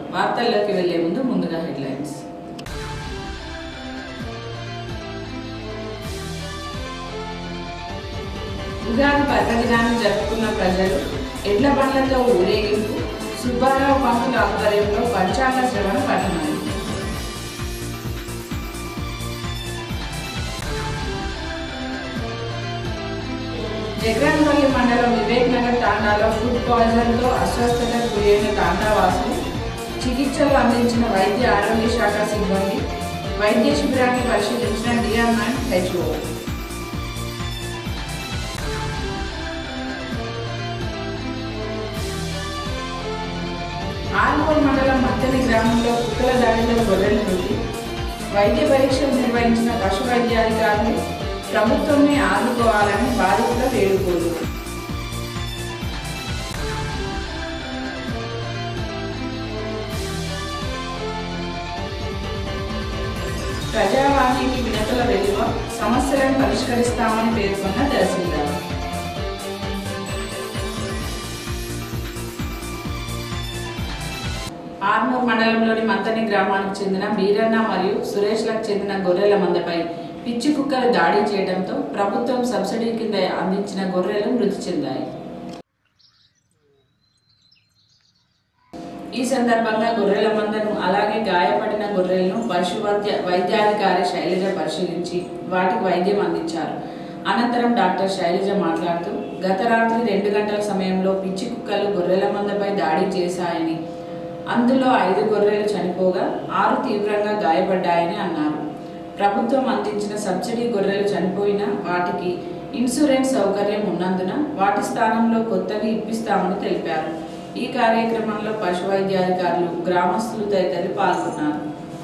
వార్తల్లోకి వెళ్లే ముందు ముందుగా హెడ్లైన్స్ ఉగాది పర్వదినాన్ని జరుపుకున్న ప్రజలు ఎడ్ల బండ్లతో ఊరేగింపు సుబ్బారావు పంతుల ఆధ్వర్యంలో పంచాంగ శ్రవణ పఠనాలు జగన్పల్లి మండలం వివేక్ నగర్ తాండాలో ఫుడ్ పాయిజన్తో అస్వస్థతకు గురైన తాండావాసులు చికిత్సలు అందించిన వైద్య ఆరోగ్య శాఖ సిబ్బంది వైద్య శిబిరాన్ని పరిశీలించిన డిఎంఎన్ హెచ్ఓ ఆర్మూర్ మండలం మత్తని గ్రామంలో కుక్కల దాడిలో గొర్రెలు మృతి వైద్య పరీక్షలు నిర్వహించిన పశు వైద్యాధికారులు ప్రభుత్వమే ఆదుకోవాలని బాధితుల వేడుకోలు ప్రజావాణికి వినతుల వెలువ సమస్యలను పరిష్కరిస్తామని పేర్కొన్న తహసీల్దార్ ఆర్మూర్ మండలంలోని మంతని గ్రామానికి చెందిన బీరన్న మరియు సురేష్లకు చెందిన గొర్రెల మందపై పిచ్చి కుక్కలు దాడి చేయడంతో ప్రభుత్వం సబ్సిడీ కింద అందించిన గొర్రెలు మృతి చెందాయి ఈ సందర్భంగా గొర్రెల మందను అలాగే గాయపడిన గొర్రెలను పశు వైద్య వైద్యాధికారి శైలజ పరిశీలించి వాటికి వైద్యం అందించారు అనంతరం డాక్టర్ శైలజ మాట్లాడుతూ గత రాత్రి రెండు గంటల సమయంలో పిచ్చి కుక్కలు గొర్రెల మందపై దాడి చేశాయని అందులో ఐదు గొర్రెలు చనిపోగా ఆరు తీవ్రంగా గాయపడ్డాయని అన్నారు ప్రభుత్వం అందించిన సబ్సిడీ గొర్రెలు చనిపోయినా వాటికి ఇన్సూరెన్స్ సౌకర్యం ఉన్నందున వాటి స్థానంలో కొత్తవి ఇప్పిస్తామని తెలిపారు ఈ కార్యక్రమంలో పశు వైద్యాధికారులు గ్రామస్తులు తదితరులు పాల్గొన్నారు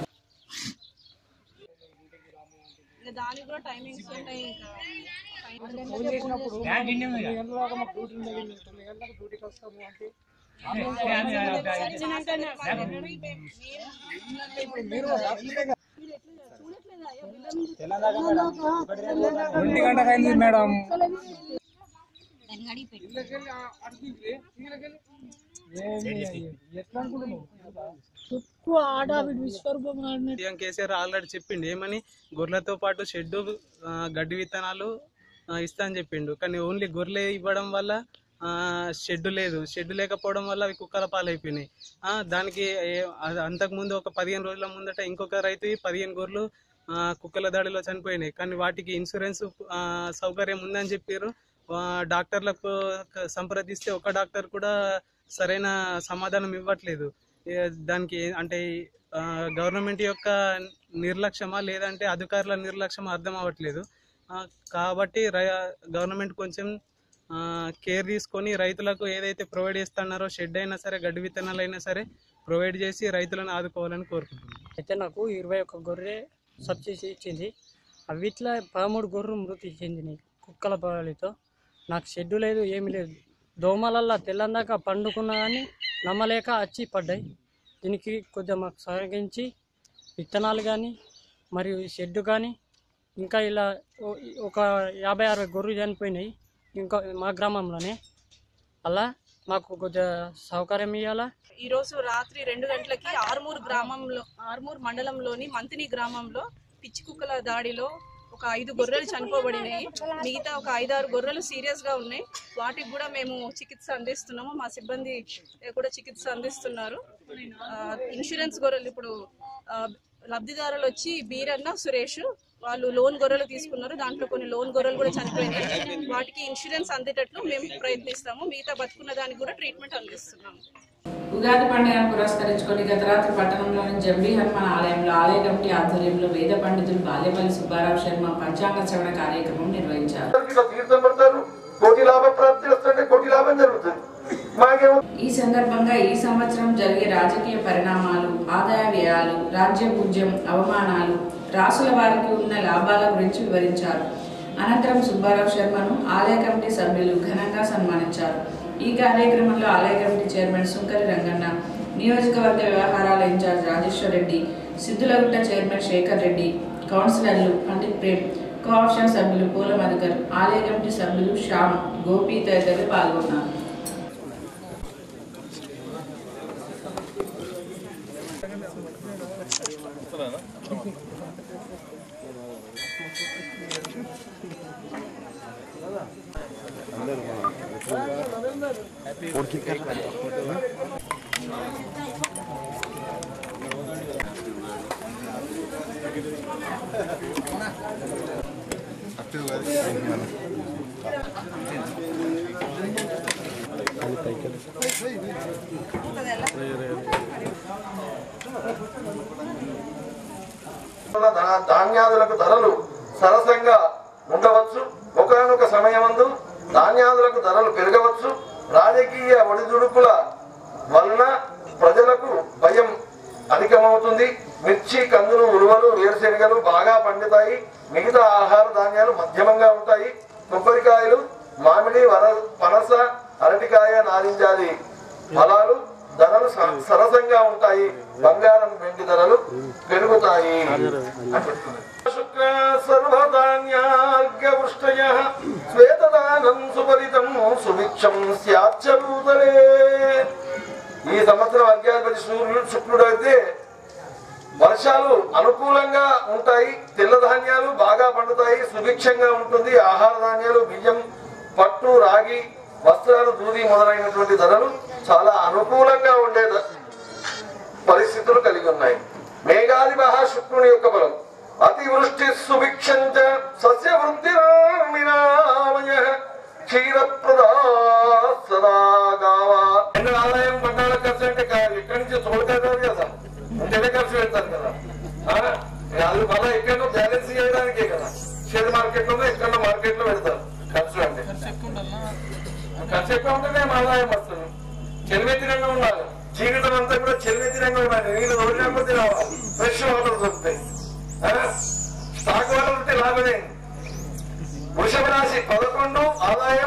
ఇంకా దానికి కూడా టైమింగ్స్ ఉంటాయి ఇంకా ఫోన్ చేసినప్పుడు తొమ్మిది గంటల మాకు డ్యూటీ ఉంది మేము తొమ్మిది గంటలకు డ్యూటీకి వస్తాము అంటే ఇప్పుడు మీరు ఒంటి గంటకు అయింది మేడం ఇళ్ళకెళ్ళి ఆ- అటుకి ఏ- ఇళ్ళకెళ్ళి ఏమి ఎట్లా అనుకుంటున్నావు సీఎం కేసీఆర్ ఆల్రెడీ చెప్పిండు ఏమని గొర్రెలతో పాటు షెడ్ గడ్డి విత్తనాలు ఆ, ఇస్తా అని చెప్పిండు కానీ ఓన్లీ గొర్రెలు ఇవ్వడం వల్ల షెడ్ లేదు షెడ్ లేకపోవడం వల్ల అవి కుక్కల పాలైపోయినాయి ఆ, దానికి ఏ- అది అంతకుముందు ఒక పదిహేను రోజుల ముందట ఇంకొక రైతు పదిహేను గొర్రెలు ఆ, కుక్కల దాడిలో చనిపోయినాయి కానీ వాటికి ఇన్సూరెన్స్ ఆ, సౌకర్యం ఉందని చెప్పారు ఆ, డాక్టర్లకు సంప్రదిస్తే ఒక డాక్టర్ కూడా సరైన సమాధానం ఇవ్వట్లేదు ఏ, దానికి ఏ- అంటే ఆ, గవర్నమెంట్ యొక్క నిర్లక్ష్యమా లేదంటే అధికారుల నిర్లక్ష్యమా అర్థం అవ్వట్లేదు ఆ, కాబట్టి రై- గవర్నమెంట్ కొంచెం ఆ, కేర్ తీసుకొని రైతులకు ఏదైతే ప్రొవైడ్ చేస్తున్నారో షెడ్ అయినా సరే గడ్డి విత్తనాలు అయినా సరే ప్రొవైడ్ చేసి రైతులను ఆదుకోవాలని కోరుకుంటున్నాను అయితే నాకు ఇరవై ఒక్క గొర్రె సబ్సిడీ ఇచ్చింది అవిట్లా పదమూడు గొర్రెలు మృతి చెందినాయి కుక్కల పాలితో నాకు షెడ్డు లేదు ఏమీ లేదు దోమలల్లా తెల్లందాక పండుకున్నా కానీ నమ్మలేక వచ్చి పడ్డాయి దీనికి కొద్దిగా మాకు సహకరించి విత్తనాలు కానీ మరియు షెడ్డు కానీ ఇంకా ఇలా ఓ- ఒక యాభై అరవై గొర్రెలు చనిపోయినాయి ఇంకా మా గ్రామంలోనే అలా మాకు కొద్దిగా సౌకర్యం ఇవ్వాలా ఈ రోజు రాత్రి రెండు గంటలకి ఆర్మూర్ గ్రామంలో ఆర్మూర్ మండలంలోని మంతిని గ్రామంలో పిచ్చి కుక్కల దాడిలో ఒక ఐదు గొర్రెలు చనిపోబడినాయి మిగతా ఒక ఐదారు గొర్రెలు సీరియస్ గా ఉన్నాయి వాటికి కూడా మేము చికిత్స అందిస్తున్నాము మా సిబ్బంది కూడా చికిత్స అందిస్తున్నారు ఆ, ఇన్సూరెన్స్ గొర్రెలు ఇప్పుడు ఆ, లబ్ధిదారులు వచ్చి బీరన్న సురేష్ వాళ్ళు లోన్ గొర్రెలు తీసుకున్నారు దాంట్లో కొన్ని లోన్ గొర్రెలు కూడా చనిపోయినాయి వాటికి ఇన్సూరెన్స్ అందేటట్లు మేము ప్రయత్నిస్తాము మిగతా బతుకున్న దానికి కూడా ట్రీట్మెంట్ అందిస్తున్నాము ఉగాది పండుగను పురస్కరించుకొని గత రాత్రి పట్టణంలోని జంబీ హనుమాన్ ఆలయంలో ఆలయ కమిటీ ఆధ్వర్యంలో వేద పండితులు బాల్యపల్లి సుబ్బారావు శర్మ పంచాంగ శ్రవణ కార్యక్రమం నిర్వహించారు ఇట్లా తీర్థం పడతారు కోటి లాభ ప్రాప్తి వస్తుంటే కోటి లాభం జరుగుతుంది మాకేమో ఈ సందర్భంగా ఈ సంవత్సరం జరిగే రాజకీయ పరిణామాలు ఆదాయ వ్యయాలు రాజ్య పూజ్యం అవమానాలు రాసుల వారికి ఉన్న లాభాల గురించి వివరించారు అనంతరం సుబ్బారావు శర్మను ఆలయ కమిటీ సభ్యులు ఘనంగా సన్మానించారు ఈ కార్యక్రమంలో ఆలయ కమిటీ చైర్మన్ సుంకరి రంగన్న నియోజకవర్గ వ్యవహారాల ఇన్ఛార్జ్ రాజేశ్వర్ రెడ్డి సిద్ధులగుట్ట చైర్మన్ శేఖర్ రెడ్డి కౌన్సిలర్లు పండిత్ ప్రేమ్ కోఆప్షన్ సభ్యులు పూల మధుకర్ ఆలయ కమిటీ సభ్యులు శ్యామ్ గోపి తదితరులు పాల్గొన్నారు ధా- ధాన్యాదులకు ధరలు సరసంగా ఉండవచ్చు ఒకనొక సమయమందు ధాన్యాదులకు ధరలు పెరగవచ్చు రాజకీయ ఒడిదుడుకుల వలన ప్రజలకు భయం అధికమవుతుంది మిర్చి కందులు ఉలువలు వేరుశెనగలు బాగా పండుతాయి మిగతా ఆహార ధాన్యాలు మధ్యమంగా ఉంటాయి కొబ్బరికాయలు మామిడి వర పనస అరటికాయ నారింజాది ఫలాలు ధరలు స- సరసంగా ఉంటాయి బంగారం వెండి ధరలు పెరుగుతాయి శుక్ల సర్వధాన్యార్ఘవృష్టయ శ్వేతదానం సుపరితం సుభిక్షం స్యాచ్చరూదలే ఈ సంవత్సరం అజ్ఞాధిపతి సూర్యుడు శుక్రుడు అయితే వర్షాలు అనుకూలంగా ఉంటాయి తెల్ల ధాన్యాలు బాగా పండుతాయి సుభిక్షంగా ఉంటుంది ఆహార ధాన్యాలు బియ్యం పట్టు రాగి వస్త్రాలు దూది మొదలైనటువంటి ధరలు చాలా అనుకూలంగా ఉండే ద- పరిస్థితులు కలిగి ఉన్నాయి మేఘాది మహా శుక్రుని యొక్క బలం అతివృష్టి సుభిక్షంచ సస్య వృద్ధి క్షీరప్రదా సదా గావా ఎన్ని ఆదాయం పండాల ఖర్చు అంటే కాదు ఇక్కడి నుంచి తోడుకెళ్తారు కదా అంతేనే ఖర్చు పెడతారు కదా ఆ? అది మళ్ళీ ఎక్కడో బ్యాలెన్స్ చేయడానికే కదా షేర్ మార్కెట్ లో ఎక్కడో మార్కెట్ లో పెడతారు ఖర్చు అంటే ఖర్చు ఎక్కువ ఉంటేనే ఆదాయం వస్తుంది చెలిమెత్తిరంగా ఉండాలి జీవితం అంతా కూడా చెలిమెత్తిరంగా ఉండాలి నీళ్ళు తోడినప్పుడు రావాలి ఫ్రెష్ వాటర్ దొరుకుతాయి ఆ? స్టాక్ వాటర్ ఉంటే లాభమే వృషభ రాశి పదకొండు ఆదాయం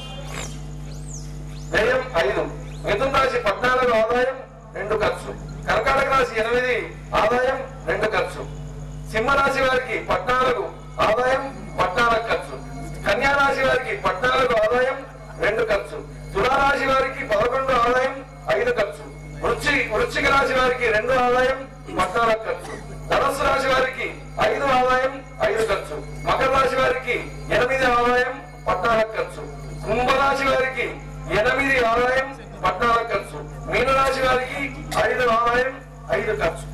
వ్యయం ఐదు మిథున రాశి పద్నాలుగు ఆదాయం రెండు ఖర్చు కర్కాటక రాశి ఎనిమిది ఆదాయం రెండు ఖర్చు సింహ రాశి వారికి పద్నాలుగు ఆదాయం పద్నాలుగు ఖర్చు కన్యా రాశి వారికి పద్నాలుగు ఆదాయం రెండు ఖర్చు తులారాశి వారికి పదకొండు ఆదాయం ఐదు ఖర్చు వృచ్చి వృశ్చిక రాశి వారికి రెండు ఆదాయం పద్నాలుగు ఖర్చు ధనస్సు రాశి వారికి ఐదు ఆదాయం ఐదు ఖర్చు మకర రాశి వారికి ఎనిమిది ఆదాయం పద్నాలుగు ఖర్చు కుంభరాశి వారికి ఎనిమిది ఆదాయం పద్నాలుగు ఖర్చు మీనరాశి వారికి ఐదు ఆదాయం ఐదు ఖర్చు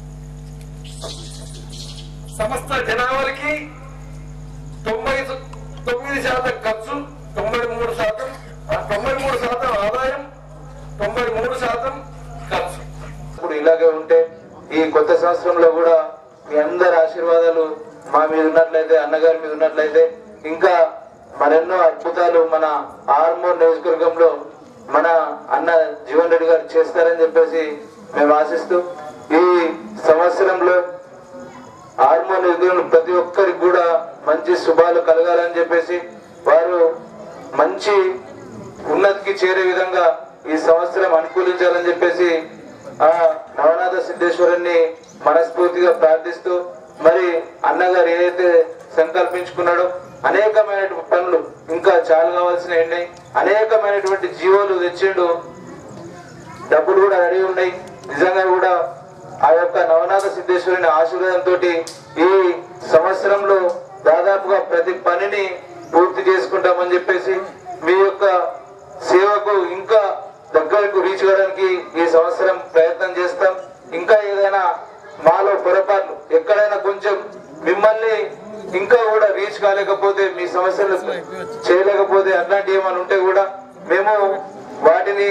సమస్త జనాభాకి తొంభై సు- తొమ్మిది శాతం ఖర్చు తొంభై మూడు శాతం ఆ తొంభై మూడు శాతం ఆదాయం తొంభై మూడు శాతం ఖర్చు ఇప్పుడు ఇలాగే ఉంటే ఈ కొత్త సంవత్సరంలో కూడా మీ అందరి ఆశీర్వాదాలు మా మీద ఉన్నట్లయితే అన్నగారి మీద ఉన్నట్లయితే ఇంకా మరెన్నో అద్భుతాలు మన ఆర్మూర్ నియోజకవర్గంలో మన అన్న జీవన్ రెడ్డి గారు చేస్తారని చెప్పేసి మేము ఆశిస్తూ ఈ సంవత్సరంలో ఆర్మూర్ నియోజకవర్గంలో ప్రతి ఒక్కరికి కూడా మంచి శుభాలు కలగాలని చెప్పేసి వారు మంచి ఉన్నతికి చేరే విధంగా ఈ సంవత్సరం అనుకూలించాలని చెప్పేసి ఆ నవనాథ సిద్ధేశ్వరుణ్ణి మనస్ఫూర్తిగా ప్రార్థిస్తూ మరి అన్నగారు ఏదైతే సంకల్పించుకున్నాడో అనేకమైనటువంటి పనులు ఇంకా చాలా కావాల్సినవి ఉన్నాయి అనేకమైనటువంటి జీవోలు తెచ్చిండు డబ్బులు కూడా రెడీ ఉన్నాయి నిజంగా కూడా ఆ యొక్క నవనాథ సిద్ధేశ్వరుని ఆశీర్వాదంతో ఈ సంవత్సరంలో దాదాపుగా ప్రతి పనిని పూర్తి చేసుకుంటామని చెప్పేసి మీ యొక్క సేవకు ఇంకా దగ్గరకు రీచ్ కావడానికి ఈ సంవత్సరం ప్రయత్నం చేస్తాం ఇంకా ఏదైనా మాలో పొరపాట్లు ఎక్కడైనా కొంచెం మిమ్మల్ని ఇంకా కూడా రీచ్ కాలేకపోతే మీ సమస్యలు చేయలేకపోతే అట్లాంటివి ఏమైనా ఉంటే కూడా మేము వాటిని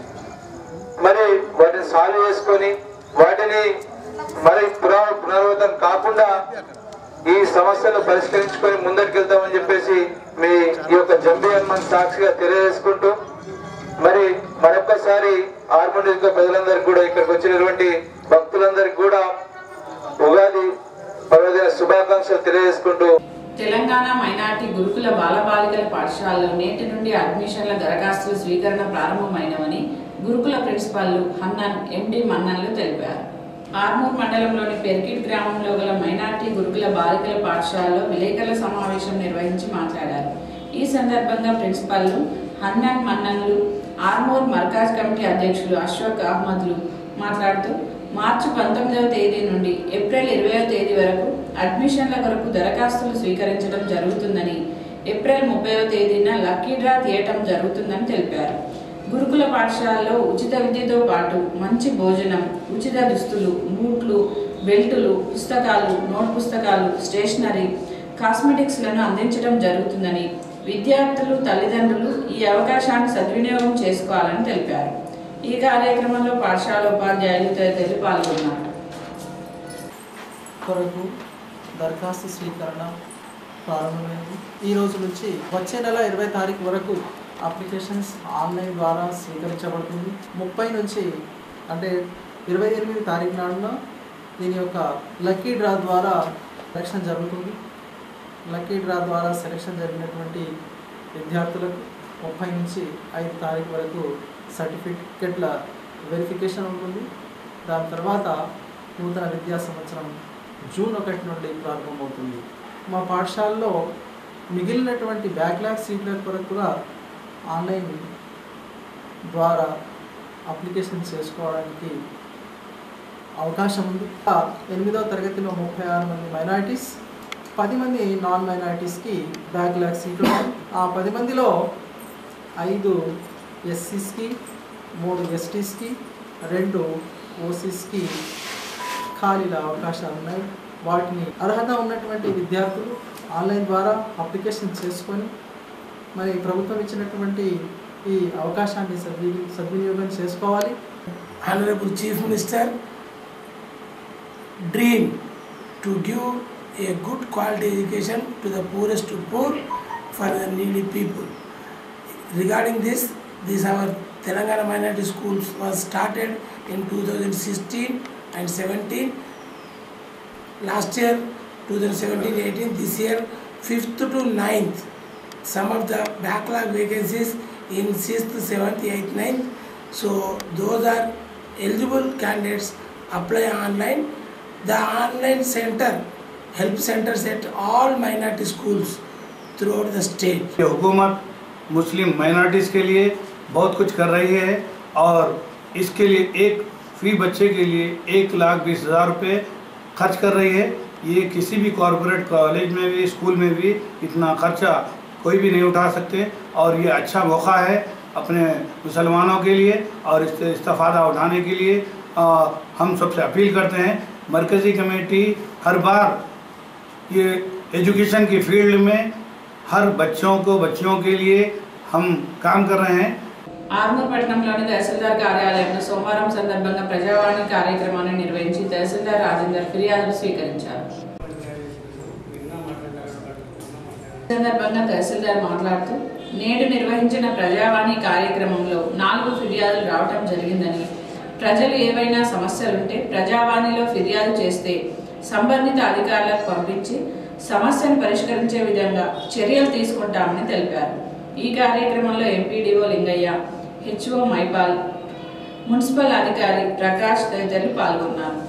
మరి వాటిని సాల్వ్ చేసుకొని వాటిని మరి పునః పునరావృతం కాకుండా ఈ సమస్యలు పరిష్కరించుకొని ముందరికి వెళ్తామని చెప్పేసి మీ ఈ యొక్క జంబీ హనుమాన్ సాక్షిగా తెలియజేసుకుంటూ మరి మరొక్కసారి ఆర్మోనిక ప్రజలందరికీ కూడా ఇక్కడికి వచ్చినటువంటి భక్తులందరికీ కూడా ఉగాది పర్వదిన శుభాకాంక్షలు తెలియజేసుకుంటూ తెలంగాణ మైనార్టీ గురుకుల బాలబాలికల పాఠశాలలో నేటి నుండి అడ్మిషన్ల దరఖాస్తుల స్వీకరణ ప్రారంభమైనవని గురుకుల ప్రిన్సిపాల్లు హన్నన్ ఎండి మన్నన్లు తెలిపారు ఆర్మూర్ మండలంలోని పెరికిట్ గ్రామంలో గల మైనార్టీ గురుకుల బాలికల పాఠశాలలో విలేకరుల సమావేశం నిర్వహించి మాట్లాడారు ఈ సందర్భంగా ప్రిన్సిపాల్లు హన్నన్ మన్నన్లు ఆర్మూర్ మర్కాజ్ కమిటీ అధ్యక్షులు అశోక్ అహ్మద్లు మాట్లాడుతూ మార్చి పంతొమ్మిదవ తేదీ నుండి ఏప్రిల్ ఇరవయవ తేదీ వరకు అడ్మిషన్ల కొరకు దరఖాస్తులు స్వీకరించడం జరుగుతుందని ఏప్రిల్ ముప్పైవ తేదీన లక్కీ డ్రా తీయటం జరుగుతుందని తెలిపారు గురుకుల పాఠశాలలో ఉచిత విద్యతో పాటు మంచి భోజనం ఉచిత దుస్తులు బూట్లు బెల్టులు పుస్తకాలు నోట్ పుస్తకాలు స్టేషనరీ కాస్మెటిక్స్లను అందించడం జరుగుతుందని విద్యార్థులు తల్లిదండ్రులు ఈ అవకాశాన్ని సద్వినియోగం చేసుకోవాలని తెలిపారు ఈ కార్యక్రమంలో పాఠశాల ఉపాధ్యాయులు తదితరులు పాల్గొన్నారు కొరకు దరఖాస్తు స్వీకరణ ప్రారంభమైంది ఈ రోజు నుంచి వచ్చే నెల ఇరవై తారీఖు వరకు అప్లికేషన్స్ ఆన్లైన్ ద్వారా స్వీకరించబడుతుంది ముప్పై నుంచి అంటే ఇరవై ఎనిమిది తారీఖు నాడున దీని యొక్క లక్కీ డ్రా ద్వారా సెలక్షన్ జరుగుతుంది లక్కీ డ్రా ద్వారా సెలక్షన్ జరిగినటువంటి విద్యార్థులకు ముప్పై నుంచి ఐదు తారీఖు వరకు సర్టిఫికెట్ల వెరిఫికేషన్ ఉంటుంది దాని తర్వాత నూతన విద్యా సంవత్సరం జూన్ ఒకటి నుండి ప్రారంభమవుతుంది మా పాఠశాలలో మిగిలినటువంటి బ్యాక్లాగ్ సీట్ల కొరకు కూడా ఆన్లైన్ ద్వారా అప్లికేషన్ చేసుకోవడానికి అవకాశం ఉంది ఆ ఎనిమిదవ తరగతిలో ముప్పై ఆరు మంది మైనారిటీస్ పది మంది నాన్ మైనారిటీస్కి బ్యాక్లాగ్ సీట్లు ఉన్నాయి ఆ పది మందిలో ఐదు ఎస్సీస్కి మూడు ఎస్టీస్కి రెండు ఓసీస్కి ఖాళీల అవకాశాలు ఉన్నాయి వాటిని అర్హత ఉన్నటువంటి విద్యార్థులు ఆన్లైన్ ద్వారా అప్లికేషన్ చేసుకొని మరి ప్రభుత్వం ఇచ్చినటువంటి ఈ అవకాశాన్ని సద్వి సద్వినియోగం చేసుకోవాలి Honorable Chief Minister dream to give a good quality education to the poorest to poor for the needy people. Regarding this, this our Telangana minority schools was started in 2016 and 17. Last year 2017-18, this year 5th to 9th. Some of the backlog vacancies in 6th, 7th, 8th, 9th. So those are eligible candidates apply online. The online center, help centers at all minority schools throughout the state. ये हुकूमत मुस्लिम minorities के लिए बहुत कुछ कर रही है और इसके लिए एक फी बच्चे के लिए एक लाख बीस हज़ार रुपये खर्च कर रही है ये किसी भी कॉरपोरेट कॉलेज में भी स्कूल में भी इतना खर्चा कोई भी नहीं उठा सकते और ये अच्छा मौका है अपने मुसलमानों के लिए और इससे इस्तेफ़ादा उठाने के लिए आ, हम सबसे अपील करते हैं मरकज़ी कमेटी हर बार ये एजुकेशन की फील्ड में हर बच्चों को बच्चियों के लिए हम काम कर रहे हैं ఆర్మూర్ పట్టణంలోని తహసీల్దార్ కార్యాలయంలో సోమవారం సందర్భంగా ప్రజావాణి కార్యక్రమాన్ని నిర్వహించి తహసీల్దార్ రాజేందర్ ఫిర్యాదులు స్వీకరించారు ఈ సందర్భంగా తహసీల్దార్ మాట్లాడుతూ నేడు నిర్వహించిన ప్రజావాణి కార్యక్రమంలో నాలుగు ఫిర్యాదులు రావటం జరిగిందని ప్రజలు ఏవైనా సమస్యలుంటే ప్రజావాణిలో ఫిర్యాదు చేస్తే సంబంధిత అధికారులకు పంపించి సమస్యను పరిష్కరించే విధంగా చర్యలు తీసుకుంటామని తెలిపారు ఈ కార్యక్రమంలో MPDO Lingaiah HO Maipal municipal అధికారి ప్రకాష్ తదితరులు పాల్గొన్నారు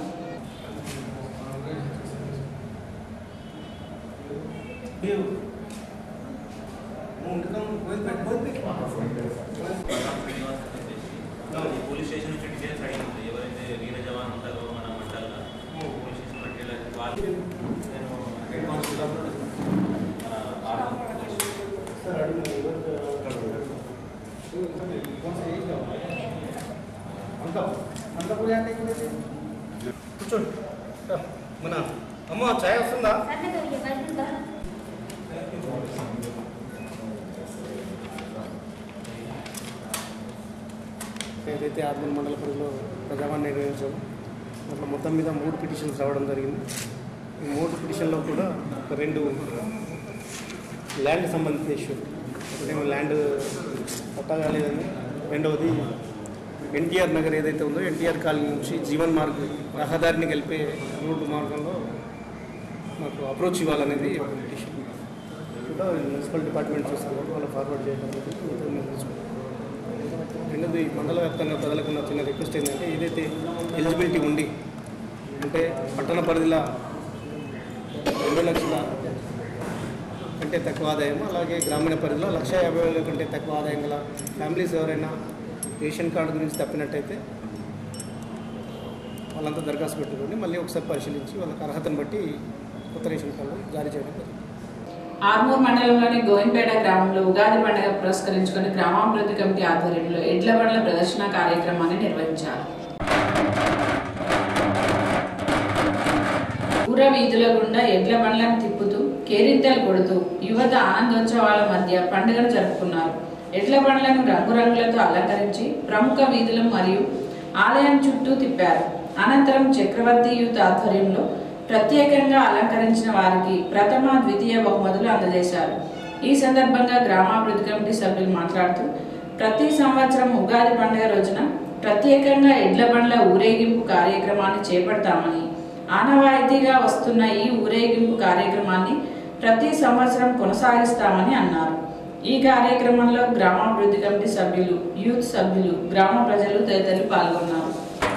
పోలీస్ స్టేషన్ నుంచి డీటెయిల్స్ అడిగింది ఎవరైతే వీర జవాన్ ఉంటారో మన మండలంలో పోలీస్ స్టేషన్ పట్టేలా వాళ్ళు నేను హెడ్ కానిస్టేబుల్ మన ఆర్మీ కూర్చోండి మన అమ్మ ఛాయ్ వస్తుందా ఏదైతే ఆర్మూర్ మండల పరిధిలో ప్రజావాణి నిర్వహించాము అట్లా మొత్తం మీద మూడు పిటిషన్స్ రావడం జరిగింది ఈ మూడు పిటిషన్లో కూడా ఒక రెండు ల్యాండ్ సంబంధించిన ఇష్యూ ఒకటేమో ల్యాండ్ పట్టా కాలేదని రెండవది ఎన్టీఆర్ నగర్ ఏదైతే ఉందో ఎన్టీఆర్ కాలనీ నుంచి జీవన్ మార్గ్ రహదారిని కలిపే రోడ్డు మార్గంలో మాకు అప్రోచ్ ఇవ్వాలనేది ఒక పిటిషన్ కూడా మున్సిపల్ డిపార్ట్మెంట్ చూస్తున్నారు వాళ్ళు ఫార్వర్డ్ చేయడం అనేది మీతో మేము తెలుసుకుంటాం. రెండోది మండల వ్యాప్తంగా ప్రజలకు ఉన్న చిన్న రిక్వెస్ట్ ఏంటంటే ఏదైతే ఎలిజిబిలిటీ ఉండి అంటే పట్టణ పరిధిలో రెండు లక్షల కంటే తక్కువ ఆదాయం అలాగే గ్రామీణ పరిధిలో లక్ష యాభై వేల కంటే తక్కువ ఆదాయం గల ఫ్యామిలీస్ ఎవరైనా రేషన్ కార్డు గురించి తప్పినట్టయితే వాళ్ళంతా దరఖాస్తు పెట్టుకొని మళ్ళీ ఒకసారి పరిశీలించి వాళ్ళకి అర్హతను బట్టి కొత్త రేషన్ కార్డు జారీ చేయడం జరుగుతుంది ఆర్మూర్ మండలంలోని గోవింపేట గ్రామంలో ఉగాది పండుగ పురస్కరించుకుని గ్రామాభివృద్ధి కమిటీ ఆధ్వర్యంలో ఎడ్ల బండ్ల ప్రదర్శన కార్యక్రమాన్ని నిర్వహించారు ఊర వీధుల గుండా ఎడ్ల బండ్లను తిప్పుతూ కేరింతలు కొడుతూ యువత ఆనందోత్సవాల మధ్య పండుగను జరుపుకున్నారు ఎడ్ల బండ్లను రంగురంగులతో అలంకరించి ప్రముఖ వీధులు మరియు ఆలయం చుట్టూ తిప్పారు అనంతరం చక్రవర్తి యూత్ ఆధ్వర్యంలో ప్రత్యేకంగా అలంకరించిన వారికి ప్రథమ ద్వితీయ బహుమతులు అందజేశారు ఈ సందర్భంగా గ్రామాభివృద్ధి కమిటీ సభ్యులు మాట్లాడుతూ ప్రతి సంవత్సరం ఉగాది పండుగ రోజున ప్రత్యేకంగా ఎడ్ల బండ్ల ఊరేగింపు కార్యక్రమాన్ని చేపడతామని ఆనవాయితీగా వస్తున్న ఈ ఊరేగింపు కార్యక్రమాన్ని ప్రతి సంవత్సరం కొనసాగిస్తామని అన్నారు ఈ కార్యక్రమంలో గ్రామాభివృద్ధి కమిటీ సభ్యులు యూత్ సభ్యులు గ్రామ ప్రజలు తదితరులు పాల్గొన్నారు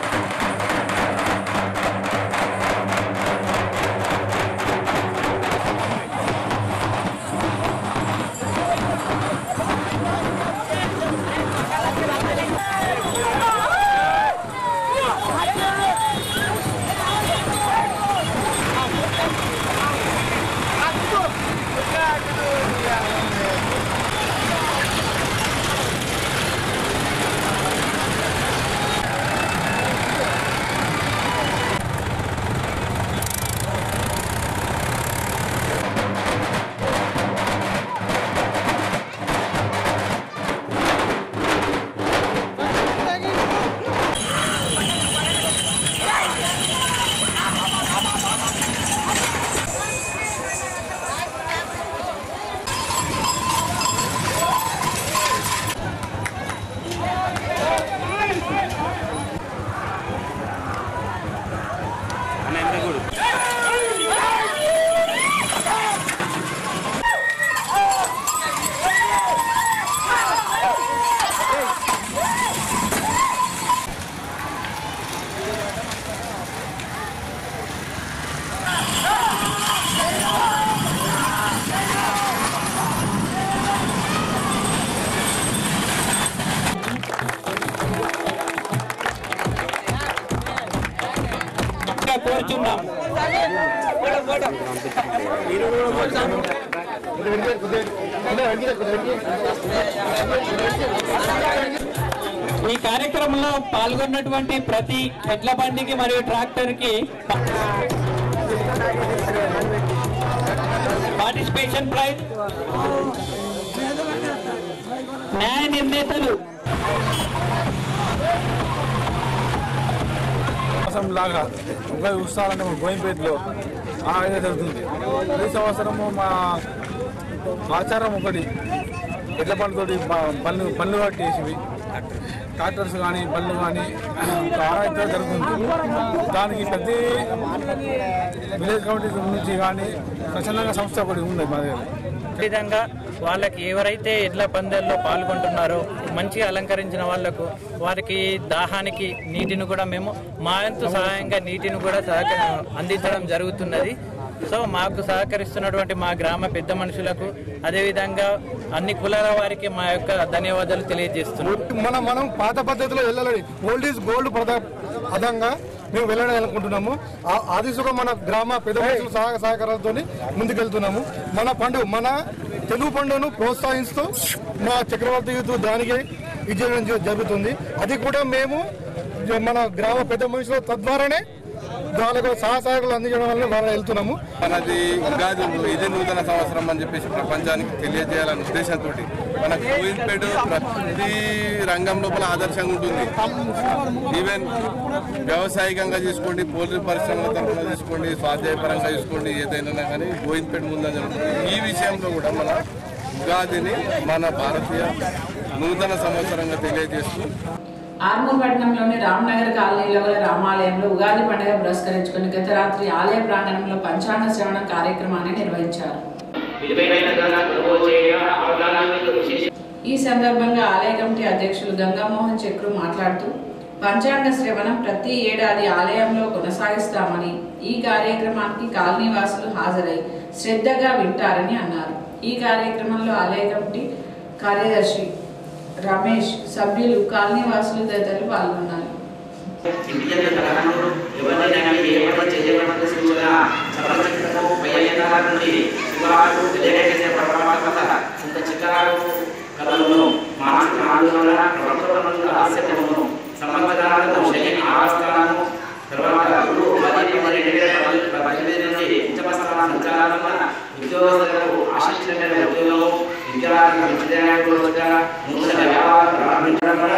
కోరుచున్నాం ఈ కార్యక్రమంలో పాల్గొన్నటువంటి ప్రతి ఎడ్ల బండికి మరియు ట్రాక్టర్ కి పార్టిసిపేషన్ ప్రైజ్ న్యాయ నిర్ణేతలు సంవత్సరం లాగా ఉగాది ఉత్సవాలంటే మా గోయింపేటలో ఆ విధంగా జరుగుతుంది ప్రతి సంవత్సరము మా ఆచారం ఒకటి ఎడ్ల బండ్లతోటి పళ్ళు పళ్ళు పట్టేసివి ట్రాక్టర్స్ కానీ బళ్ళు కానీ ఆరాయితో జరుగుతుంది దానికి ప్రతి విలేజ్ కమిటీ నుంచి కానీ ప్రసన్నంగా సంస్థ ఒకటి ఉంది మా దగ్గర విధంగా వాళ్ళకి ఎవరైతే ఎడ్ల పందాల్లో పాల్గొంటున్నారో మంచిగా అలంకరించిన వాళ్లకు వారికి దాహానికి నీటిని కూడా మేము మా వంతు సహాయంగా నీటిని కూడా సహక అందించడం జరుగుతున్నది సో మాకు సహకరిస్తున్నటువంటి మా గ్రామ పెద్ద మనుషులకు అదేవిధంగా అన్ని కులాల వారికి మా యొక్క ధన్యవాదాలు తెలియజేస్తున్నాం మనం మనం పాత పద్ధతిలో వెళ్ళాలని ఓల్డ్ ఈజ్ గోల్డ్ పదంగా మేము వెళ్ళాలని అనుకుంటున్నాము ఆ- ఆ దిశగా మన గ్రామ పెద్ద మనుషుల సహాయ సహకారాలతో ముందుకెళ్తున్నాము మన పండుగ మన తెలుగు పండుగను ప్రోత్సహిస్తూ మా చక్రవర్తి యూత్ దానికి ఇది చేయడం జ- జరుగుతుంది అది కూడా మేము మన గ్రామ పెద్ద మనుషుల తద్వారానే వాళ్ళకు సహాయ సహకారాలు అందించడం వల్ల వాళ్ళు వెళ్తున్నాము మనది ఉగాది ఇదే నూతన సంవత్సరం అని చెప్పేసి ప్రపంచానికి తెలియజేయాలనే ఉద్దేశంతో మన కోయిల్పేట ప్రతి రంగం లోపల ఆదర్శంగా ఉంటుంది ఈవెన్ వ్యవసాయకంగా తీసుకోండి పోల్ట్రీ పరిశ్రమల తరఫున తీసుకోండి స్వాధ్యాయపరంగా తీసుకోండి ఏదైనా కానీ గోవిందపేట ముందని జరుగుతుంది ఈ విషయంలో కూడా మన ఉగాదిని మన భారతీయ నూతన సంవత్సరంగా తెలియజేస్తూ ఆర్మూర్ పట్టణంలోని రామ్నగర్ కాలనీలో గల రామాలయంలో ఉగాది పండుగ పురస్కరించుకుని గత రాత్రి ఆలయ ప్రాంగణంలో పంచాంగ శ్రవణ కార్యక్రమాన్ని నిర్వహించారు ఈ సందర్భంగా ఆలయ కమిటీ అధ్యక్షులు గంగామోహన్ చక్రు మాట్లాడుతూ పంచాంగ శ్రవణం ప్రతి ఏడాది ఆలయంలో కొనసాగిస్తామని ఈ కార్యక్రమానికి కాలనీవాసులు హాజరై శ్రద్ధగా వింటారని అన్నారు ఈ కార్యక్రమంలో ఆలయ కమిటీ కార్యదర్శి రమేష్ సభ్యులు కాలనీవాసులు తదితరులు పాల్గొన్నారు ఎవరినైనా ఏ పని చేయమని సూచన చలనచిత్రము పై నుండి విశ్వాలు తెలియజేసే పరమాత్మ ఇంత చికాకు కథలను మానసిక ఆందోళన ప్రభుత్వముల ఆశ్చర్యమును సంవత్సరాలను శని ఆస్థానము తర్వాత గురువు పది పది రెండు వేల పది- పద్దెనిమిది నుండి పంచమస్థాన సంచారం వల్ల ఉద్యోగస్తులకు ఆశించిన మేర ఉద్యోగము విద్యార్థులకు విద్యార్థులుగా నూతన వ్యాపారం ప్రారంభించడం వల్ల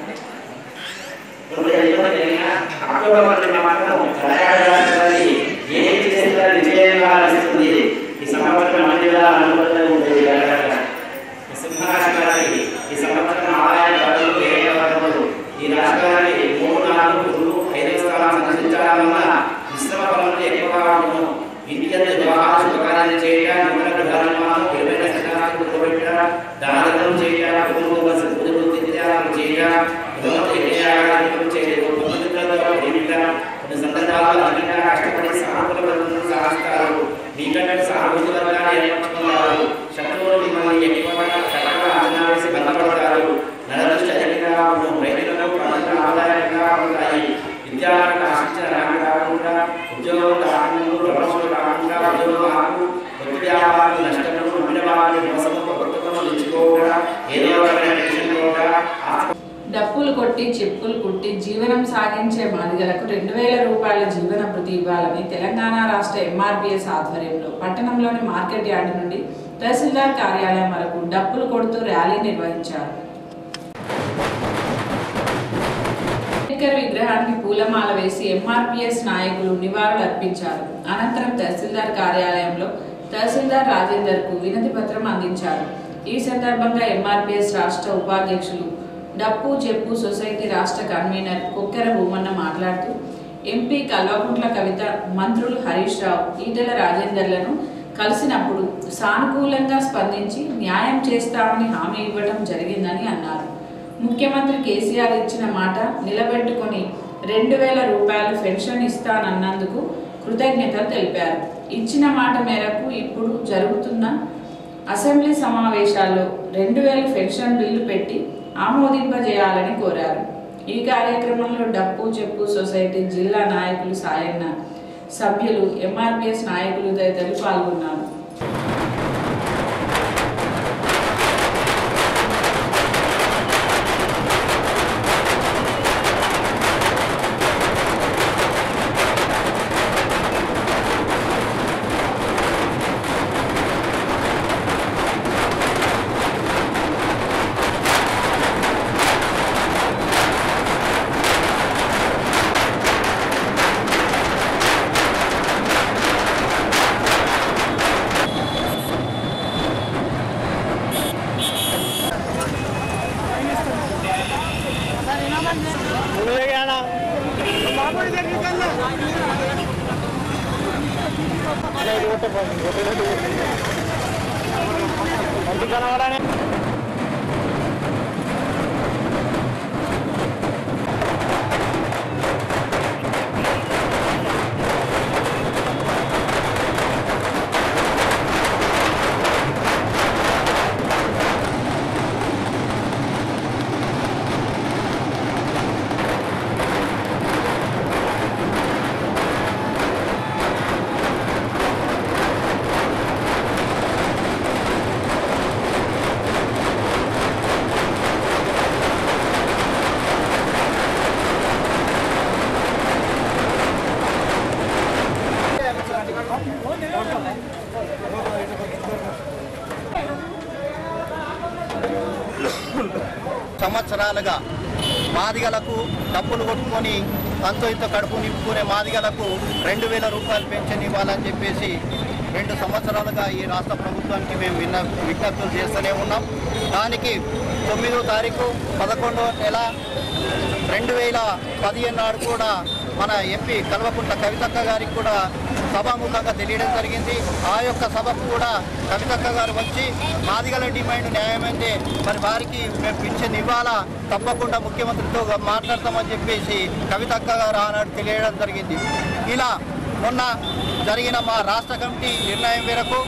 రెండు వేల ఇరవై జరిగిన అక్టోబర్ పన్నెండు మాత్రం కర్ణాటక ఏం చేసినా విజయంగా అనిపిస్తుంది ఈ సంవత్సరం మంచిగా అనుకూలంగా ఉండేది కర్ణాటక సింహరాశి వారికి ఈ సంవత్సరం ఆదాయ ధరలు ఏ వర్గములు ఈ రాశి వారికి మూడు నాలుగు గురు ఐదవ స్థానం సంచరించడం వల్ల మిశ్రమ ఫలములు ఎక్కువగా ఉండను ఇంటి అందు వివాహ శుభకార్యాలు చేయడం నూతన గృహ నిర్మాణం విలువైన స్థిరాలను కుదబెట్టడం దానం చేయడం కుటుంబ పూజలు తిథిదానం చేయడం గృహంలో యజ్ఞయాగాలు చేయడం బంధువులతో ప్రేమించడం కొన్ని సందర్భాల్లో అధికంగా కష్టపడి సానుకూల బంధువులను సాధిస్తారు మీకంటే సానుభూతి వర్గాన్ని ఏర్పరచుకున్నారు శత్రువులు మిమ్మల్ని ఎక్కువగా చక్కగా అంచనా వేసి బలపడతారు నరదృష్టి అధికంగా ఉండడం రైతులకు పంటల ఆదాయంగా ఉంటాయి విద్యార్థులకు ఆశించిన ర్యాంక్ కాకుండా ఉద్యోగం కాకుండా ప్రమోషన్ కాకుండా ఉద్యోగం ఆకు కొత్త వ్యాపారాలు నష్టము నమ్మిన వారిని మోసము కొత్తగా తెచ్చుకోకుండా ఏదో ఒక టెన్షన్ కూడా డప్పులు కొట్టి చెప్పులు కుట్టి జీవనం సాగించే మాదిగలకు రెండు వేల రూపాయల జీవన భృతి ఇవ్వాలని తెలంగాణ రాష్ట్ర ఎంఆర్పిఎస్ ఆధ్వర్యంలో పట్టణంలోని మార్కెట్ యార్డు నుండి తహసీల్దార్ కార్యాలయం వరకు డప్పులు కొడుతూ ర్యాలీ నిర్వహించారు అంబేద్కర్ విగ్రహానికి పూలమాల వేసి ఎంఆర్పిఎస్ నాయకులు నివాళులు అర్పించారు అనంతరం తహసీల్దార్ కార్యాలయంలో తహసీల్దార్ రాజేందర్ కు వినతి పత్రం అందించారు ఈ సందర్భంగా ఎంఆర్పిఎస్ రాష్ట్ర ఉపాధ్యక్షులు డప్పు చెప్పు సొసైటీ రాష్ట్ర కన్వీనర్ కొక్కెర భూమన్న మాట్లాడుతూ ఎంపీ కల్వకుంట్ల కవిత మంత్రులు హరీష్ రావు ఈటెల రాజేందర్లను కలిసినప్పుడు సానుకూలంగా స్పందించి న్యాయం చేస్తామని హామీ ఇవ్వడం జరిగిందని అన్నారు ముఖ్యమంత్రి కేసీఆర్ ఇచ్చిన మాట నిలబెట్టుకొని రెండు వేల రూపాయలు పెన్షన్ ఇస్తానన్నందుకు కృతజ్ఞతలు తెలిపారు ఇచ్చిన మాట మేరకు ఇప్పుడు జరుగుతున్న అసెంబ్లీ సమావేశాల్లో రెండు వేల పెన్షన్ బిల్లు పెట్టి ఆమోదింపజేయాలని కోరారు ఈ కార్యక్రమంలో డప్పు చెప్పు సొసైటీ జిల్లా నాయకులు సాయన్న సభ్యులు ఎంఆర్పిఎస్ నాయకులు తదితరులు పాల్గొన్నారు సంవత్సరాలుగా మాదిగలకు డబ్బులు కొట్టుకొని అంతో ఇంత కడుపు నింపుకునే మాదిగలకు రెండు వేల రూపాయలు పెన్షన్ ఇవ్వాలని చెప్పేసి రెండు సంవత్సరాలుగా ఈ రాష్ట్ర ప్రభుత్వానికి మేము విన్న విజ్ఞప్తులు చేస్తూనే ఉన్నాం దానికి తొమ్మిదో తారీఖు పదకొండో నెల రెండు వేల పదిహేను నాడు కూడా మన ఎంపీ కల్వకుంట్ల కవితక్క గారికి కూడా సభాముఖంగా తెలియడం జరిగింది ఆ యొక్క సభకు కూడా కవితక్క గారు వచ్చి మాదిగల డిమాండ్ న్యాయమైతే మరి వారికి మేము పింఛన్ ఇవ్వాలా తప్పకుండా ముఖ్యమంత్రితో మాట్లాడతామని చెప్పేసి కవితక్క గారు ఆనాడు తెలియడం జరిగింది ఇలా మొన్న జరిగిన మా రాష్ట్ర కమిటీ నిర్ణయం మేరకు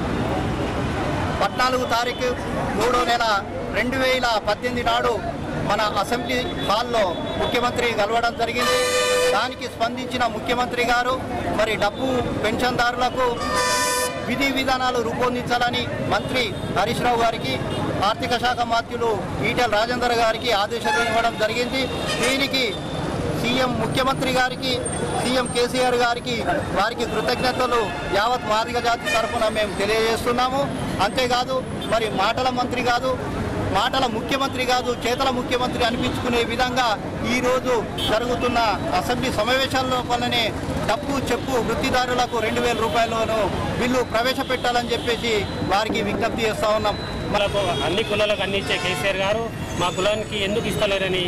పద్నాలుగు తారీఖు మూడో నెల రెండు వేల పద్దెనిమిది నాడు మన అసెంబ్లీ హాల్లో ముఖ్యమంత్రి కలవడం జరిగింది దానికి స్పందించిన ముఖ్యమంత్రి గారు మరి డబ్బు పెన్షన్దారులకు విధి విధానాలు రూపొందించాలని మంత్రి హరీష్ రావు గారికి ఆర్థిక శాఖ మంత్రులు ఈటెల రాజేందర్ గారికి ఆదేశాలు ఇవ్వడం జరిగింది దీనికి సీఎం ముఖ్యమంత్రి గారికి సీఎం కేసీఆర్ గారికి వారికి కృతజ్ఞతలు యావత్ మాదిగ జాతి తరఫున మేము తెలియజేస్తున్నాము అంతేకాదు మరి మాటల మంత్రి కాదు మాటల ముఖ్యమంత్రి కాదు చేతల ముఖ్యమంత్రి అనిపించుకునే విధంగా ఈరోజు జరుగుతున్న అసెంబ్లీ సమావేశాల లోపలనే డప్పు చెప్పు వృత్తిదారులకు రెండు వేల రూపాయలను బిల్లు ప్రవేశపెట్టాలని చెప్పేసి వారికి విజ్ఞప్తి చేస్తా ఉన్నాం మనకు అన్ని కులాలకు అందించే కేసీఆర్ గారు మా కులానికి ఎందుకు ఇస్తలేరని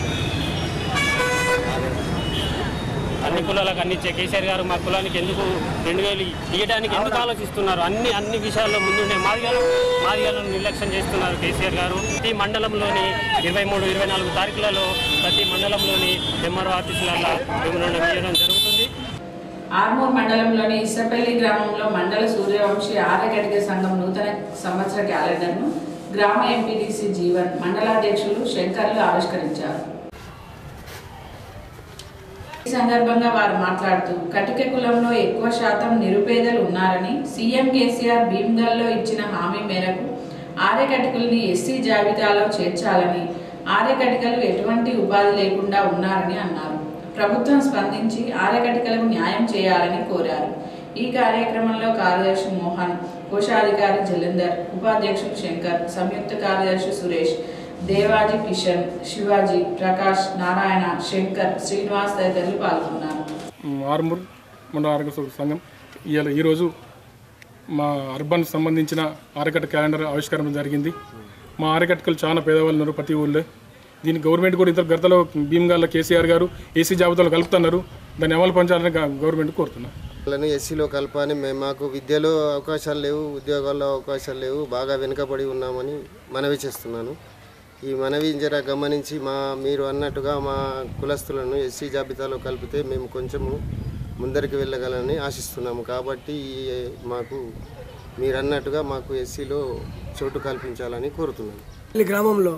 అన్ని కులాలకు అందించే కేసీఆర్ గారు మా కులానికి ఎందుకు రెండు వేలు ఇవ్వడానికి ఎందుకు ఆలోచిస్తున్నారు అన్ని అన్ని విషయాల్లో ముందుండే మాదిగలు మాదిగలను నిర్లక్ష్యం చేస్తున్నారు కేసీఆర్ గారు ప్రతి మండలంలోని ఇరవై మూడు ఇరవై నాలుగు తారీఖులలో ప్రతి మండలంలోని ఎంఆర్ఓ ఆఫీసులలో మెమోరాండం ఇవ్వడం జరుగుతుంది ఆర్మూర్ మండలంలోని ఇసపల్లి గ్రామంలో మండల సూర్యవంశీ ఆర్యగడిగ సంఘం నూతన సంవత్సర క్యాలెండర్ను గ్రామ ఎంపీటీసీ జీవన్ మండలాధ్యక్షులు శంకర్లు ఆవిష్కరించారు ఈ సందర్భంగా వారు మాట్లాడుతూ కటిక కులంలో ఎక్కువ శాతం నిరుపేదలు ఉన్నారని సీఎం కేసీఆర్ భీమ్గల్లో ఇచ్చిన హామీ మేరకు ఆర్యకటికల్ని ఎస్సీ జాబితాలో చేర్చాలని ఆర్యకటికలు ఎటువంటి ఉపాధి లేకుండా ఉన్నారని అన్నారు ప్రభుత్వం స్పందించి ఆర్యకటికలకు న్యాయం చేయాలని కోరారు ఈ కార్యక్రమంలో కార్యదర్శి మోహన్ కోశాధికారి జలంధర్ ఉపాధ్యక్షులు శంకర్ సంయుక్త కార్యదర్శి సురేష్ దేవాజీ కిషన్ శివాజీ ప్రకాష్ నారాయణ శంకర్ శ్రీనివాస్ తదితరులు పాల్గొన్నారు ఆర్మూర్ మండల ఆరోగ్య సౌ- సంఘం ఇవాళ ఈరోజు మా అర్బన్ సంబంధించిన ఆరకట్ట క్యాలెండర్ ఆవిష్కరణ జరిగింది మా ఆరకట్టకలు చాలా పేదవాళ్ళు ఉన్నారు ప్రతి ఊళ్ళో దీన్ని గవర్నమెంట్ కూడా ఇంత గతలో భీమ్గాల్ల కేసీఆర్ గారు ఏసీ జాబితాలో కలుపుతున్నారు దాన్ని అమలు పంచాలని గా- గవర్నమెంట్ కోరుతున్నారు వాళ్ళని ఎస్సీలో కలపాలని మేము మాకు విద్యలో అవకాశాలు లేవు ఉద్యోగాల్లో అవకాశాలు లేవు బాగా వెనుకబడి ఉన్నామని మనవి చేస్తున్నాను ఈ మనవి జర గమనించి మా మీరు అన్నట్టుగా మా కులస్తులను ఎస్సీ జాబితాలో కలిపితే మేము కొంచెము ముందరికి వెళ్ళగలని ఆశిస్తున్నాము కాబట్టి ఈ మాకు మీరు అన్నట్టుగా మాకు ఎస్సీలో చోటు కల్పించాలని కోరుతున్నాను ఈ గ్రామంలో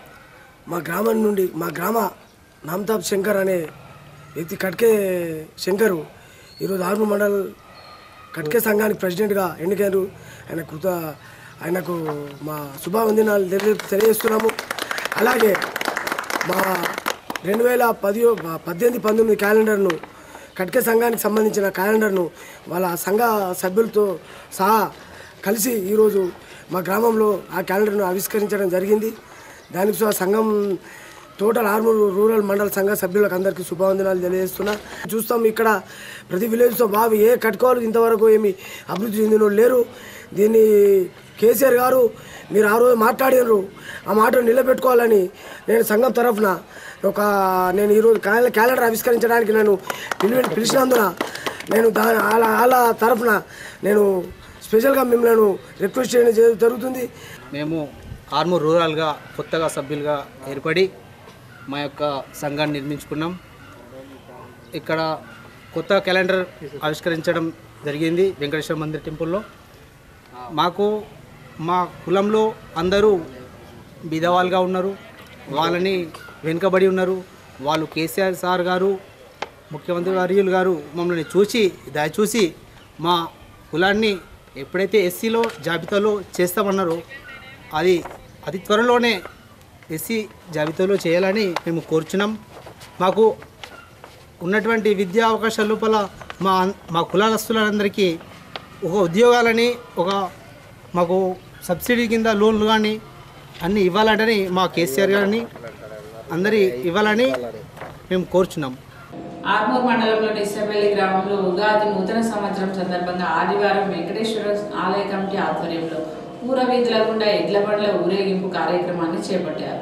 మా గ్రామం నుండి మా గ్రామ నామతాబ్ శంకర్ అనే వ్యక్తి కట్కే శంకరు ఈరోజు ఆర్మూర్ మండల్ కట్కే సంఘానికి ప్రెసిడెంట్గా ఎన్నికయ్యారు ఆయన కృత ఆయనకు మా శుభావందనాలు తెలియ తెలియజేస్తున్నాము అలాగే మా రెండు వేల పది పద్దెనిమిది పంతొమ్మిది క్యాలెండర్ను కట్కే సంఘానికి సంబంధించిన క్యాలెండర్ను వాళ్ళ సంఘ సభ్యులతో సహా కలిసి ఈరోజు మా గ్రామంలో ఆ క్యాలెండర్ను ఆవిష్కరించడం జరిగింది దానికి సహా సంఘం టోటల్ ఆర్మూర్ రూరల్ మండల సంఘ సభ్యులకు అందరికీ శుభవందనాలు తెలియజేస్తున్నా చూస్తాం ఇక్కడ ప్రతి విలేజ్తో బాబు ఏ కట్టుకోవాలి ఇంతవరకు ఏమి అభివృద్ధి చెందిన లేరు దీన్ని కేసీఆర్ గారు మీరు ఆ రోజు మాట్లాడినారు ఆ మాటను నిలబెట్టుకోవాలని నేను సంఘం తరఫున ఒక నేను ఈరోజు క్యాల- క్యాలెండర్ ఆవిష్కరించడానికి నేను పిలివి పిలిచినందున నేను దా వాళ్ళ వాళ్ళ తరఫున నేను స్పెషల్గా మిమ్మల్ని రిక్వెస్ట్ చేయడం జరు- జరుగుతుంది మేము ఆర్మూర్ రూరల్గా కొత్తగా సభ్యులుగా ఏర్పడి మా యొక్క సంఘాన్ని నిర్మించుకున్నాం ఇక్కడ కొత్త క్యాలెండర్ ఆవిష్కరించడం జరిగింది వెంకటేశ్వర మందిర్ టెంపుల్లో మాకు మా కులంలో అందరూ బిధవాళ్ళుగా ఉన్నారు వాళ్ళని వెనుకబడి ఉన్నారు వాళ్ళు కేసీఆర్ సార్ గారు ముఖ్యమంత్రి వర్యులు గారు మమ్మల్ని చూసి దయ చూసి మా కులాన్ని ఎప్పుడైతే ఎస్సీలో జాబితాలో చేస్తామన్నారో అది అతి త్వరలోనే ఎస్సీ జాబితాలో చేయాలని మేము కోరుచున్నాం మాకు ఉన్నటువంటి విద్యా అవకాశాల లోపల మా మా కులాలస్తులందరికీ ఒక ఉద్యోగాలని ఒక మాకు సబ్సిడీ కింద లోన్లు కానీ అన్నీ ఇవ్వాలంటని మా కేసీఆర్ గారిని అందరి ఇవ్వాలని మేము కోరుచున్నాం ఆర్మూర్ మండలంలోని ఇసబెల్లి గ్రామంలో ఉగాది నూతన సంవత్సరం సందర్భంగా ఆదివారం వెంకటేశ్వర ఆలయ కమిటీ ఆధ్వర్యంలో ఊర వీధుల గుండా ఎడ్ల బండ్ల ఊరేగింపు కార్యక్రమాన్ని చేపట్టారు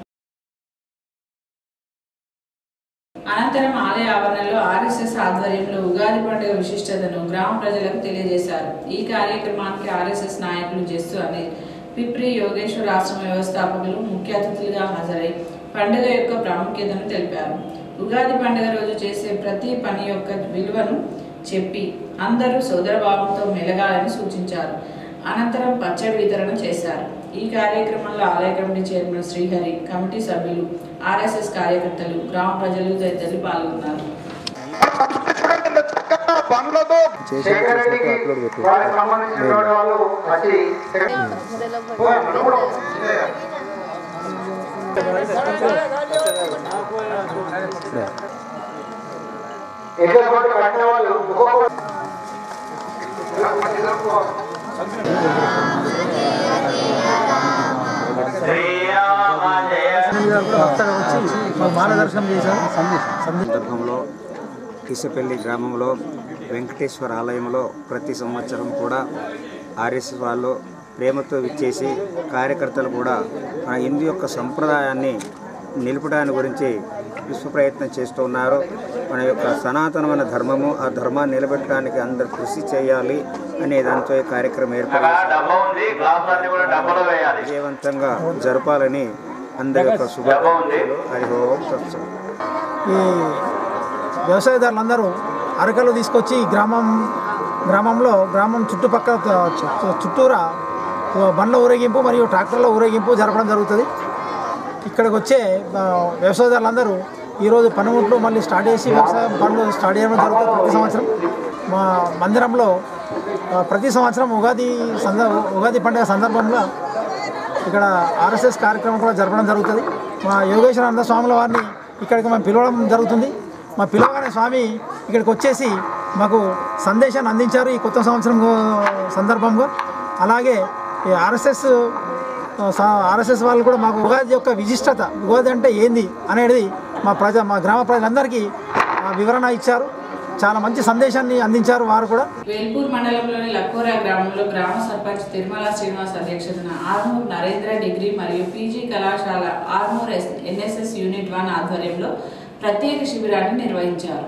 అనంతరం ఆలయ ఆవరణలో ఆర్ఎస్ఎస్ ఆధ్వర్యంలో ఉగాది పండుగ విశిష్టతను గ్రామ ప్రజలకు తెలియజేశారు ఈ కార్యక్రమానికి ఆర్ఎస్ఎస్ నాయకులు జస్సు అనిల్ పిప్రి యోగేశ్వర్ రాష్ట్ర వ్యవస్థాపకులు ముఖ్య అతిథులుగా హాజరై పండుగ యొక్క ప్రాముఖ్యతను తెలిపారు ఉగాది పండుగ రోజు చేసే ప్రతి పని యొక్క విలువను చెప్పి అందరూ సోదరభావంతో మెలగాలని సూచించారు అనంతరం పచ్చడి వితరణ చేశారు ఈ కార్యక్రమంలో ఆలయ కమిటీ చైర్మన్ శ్రీహరి కమిటీ సభ్యులు ఆర్ఎస్ఎస్ కార్యకర్తలు గ్రామ ప్రజలు తదితరులు పాల్గొన్నారు బండ్లతో శేఖర్ రెడ్డికి వారికి సంబంధించిన వాళ్ళు వచ్చి ఎక్కడ పట్టిన వాళ్ళు ఒక్కొక్క మార్గదర్శనం చేశారు సందర్భంలో కిసపల్లి గ్రామంలో వెంకటేశ్వర ఆలయంలో ప్రతి సంవత్సరం కూడా ఆర్ఎస్ వాళ్ళు ప్రేమతో విచ్చేసి కార్యకర్తలు కూడా మన హిందూ యొక్క సంప్రదాయాన్ని నిలుపడానికి గురించి విశ్వ ప్రయత్నం చేస్తూ ఉన్నారు మన యొక్క సనాతనమైన ధర్మము ఆ ధర్మాన్ని నిలబెట్టడానికి అందరు కృషి చేయాలి అనే దాంతో ఈ కార్యక్రమం ఏర్పాటు విజయవంతంగా జరపాలని అందరి యొక్క శుభాకాంక్షలు హరి ఓం తత్సత్. ఈ వ్యవసాయదారులందరూ అరకలు తీసుకొచ్చి ఈ గ్రామం గ్రామంలో గ్రామం చుట్టుపక్కల చు- చు- చుట్టూరా బండ్ల ఊరేగింపు మరియు ట్రాక్టర్ల ఊరేగింపు జరపడం జరుగుతుంది ఇక్కడికి వచ్చే ఆ, వ్యవసాయదారులందరూ ఈరోజు పనిముట్లు మళ్ళీ స్టార్ట్ చేసి వ్యవసాయం పనులు స్టార్ట్ చేయడం జరుగుతుంది ప్రతి సంవత్సరం మా మందిరంలో ఆ, ప్రతి సంవత్సరం ఉగాది సంద ఉగాది పండుగ సందర్భంలో ఇక్కడ ఆర్ఎస్ఎస్ కార్యక్రమం కూడా జరపడం జరుగుతుంది మా యోగేశ్వరానంద స్వాముల వారిని ఇక్కడికి మేము పిలవడం జరుగుతుంది మా పిలవగానే స్వామి ఇక్కడికి వచ్చేసి మాకు సందేశాన్ని అందించారు ఈ కొత్త సంవత్సరం ఆ, సందర్భంగా అలాగే ఈ ఆర్ఎస్ఎస్ ఆర్ఎస్ఎస్ వాళ్ళు కూడా మాకు ఉగాది యొక్క విశిష్టత ఉగాది అంటే ఏంది అనేది మా ప్రజ మా గ్రామ ప్రజలందరికీ ఆ, వివరణ ఇచ్చారు చాలా మంచి సందేశాన్ని అందించారు వారు కూడా వేల్పూర్ మండలంలోని లక్కోరా గ్రామంలో గ్రామ సర్పంచ్ తిరుమల శ్రీనివాస్ అధ్యక్షతన ఆర్మూర్ నరేంద్ర డిగ్రీ మరియు పీజీ కళాశాల Armoor S NSS unit one ఆధ్వర్యంలో ప్రత్యేక శిబిరాన్ని నిర్వహించారు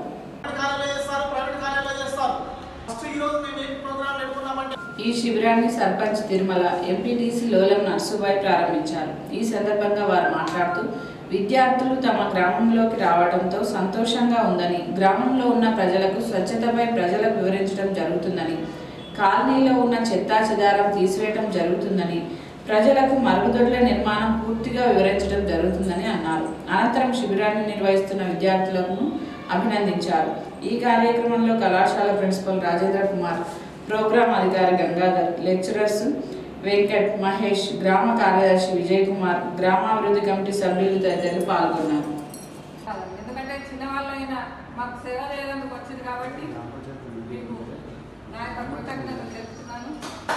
ఈ శిబిరాన్ని సర్పంచ్ తిరుమల ఎంపీటీసీ లోలం నర్సుబాయ్ ప్రారంభించారు ఈ సందర్భంగా వారు మాట్లాడుతూ విద్యార్థులు తమ గ్రామంలోకి రావడంతో సంతోషంగా ఉందని గ్రామంలో ఉన్న ప్రజలకు స్వచ్ఛతపై ప్రజలకు వివరించడం జరుగుతుందని కాలనీలో ఉన్న చెత్తా చెదారం తీసివేయడం జరుగుతుందని ప్రజలకు మరుగుదొడ్ల నిర్మాణం పూర్తిగా వివరించడం జరుగుతుందని అన్నారు అనంతరం శిబిరాన్ని నిర్వహిస్తున్న విద్యార్థులను అభినందించారు ఈ కార్యక్రమంలో కళాశాల ప్రిన్సిపల్ రాజేంద్ర కుమార్ ప్రోగ్రాం అధికారి గంగాధర్ లెక్చరర్స్ వెంకట్ మహేష్ గ్రామ కార్యదర్శి విజయ్ కుమార్ గ్రామాభివృద్ధి కమిటీ సభ్యులు తదితరులు పాల్గొన్నారు ఎందుకంటే చిన్నవాళ్ళైనా మాకు సేవ చేయడానికి వచ్చింది కాబట్టి మీకు నా యొక్క కృతజ్ఞతలు తెలుపుతున్నాను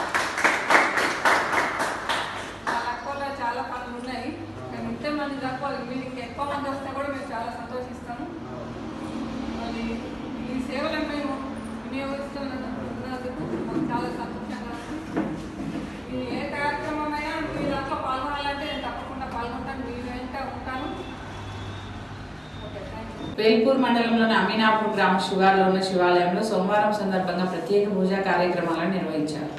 మా లక్కోలో చాలా పనులు ఉన్నాయి మేము ఇంతే మంది తక్కువ మీరు ఇంకా ఎక్కువ మంది వస్తే కూడా మేము చాలా సంతోషిస్తాము మరి ఈ సేవలను మేము వినియోగిస్తున్నందుకు మాకు చాలా సంతోషంగా ఉంది ఈ ఏ కార్యక్రమం అయినా మీ దాంట్లో పాల్గొనాలంటే నేను తప్పకుండా పాల్గొంటాను మీ వెంట ఉంటాను ఓకే థ్యాంక్ యూ వేల్పూర్ మండలంలోని అమీనాపూర్ గ్రామ శివార్లో ఉన్న శివాలయంలో సోమవారం సందర్భంగా ప్రత్యేక పూజా కార్యక్రమాలను నిర్వహించారు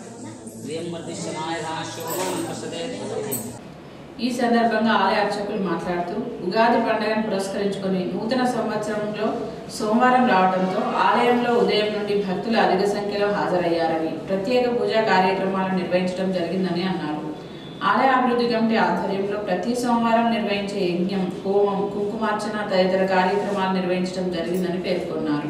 ఈ సందర్భంగా ఆలయ అర్చకులు మాట్లాడుతూ ఉగాది పండుగను పురస్కరించుకొని నూతన సంవత్సరంలో సోమవారం రావడంతో ఆలయంలో ఉదయం నుండి భక్తులు అధిక సంఖ్యలో హాజరయ్యారని ప్రత్యేక పూజా కార్యక్రమాలు నిర్వహించడం జరిగిందని అన్నారు ఆలయ అభివృద్ధి కమిటీ ఆధ్వర్యంలో ప్రతి సోమవారం నిర్వహించే యజ్ఞం హోమం కుంకుమార్చన తదితర కార్యక్రమాలు నిర్వహించడం జరిగిందని పేర్కొన్నారు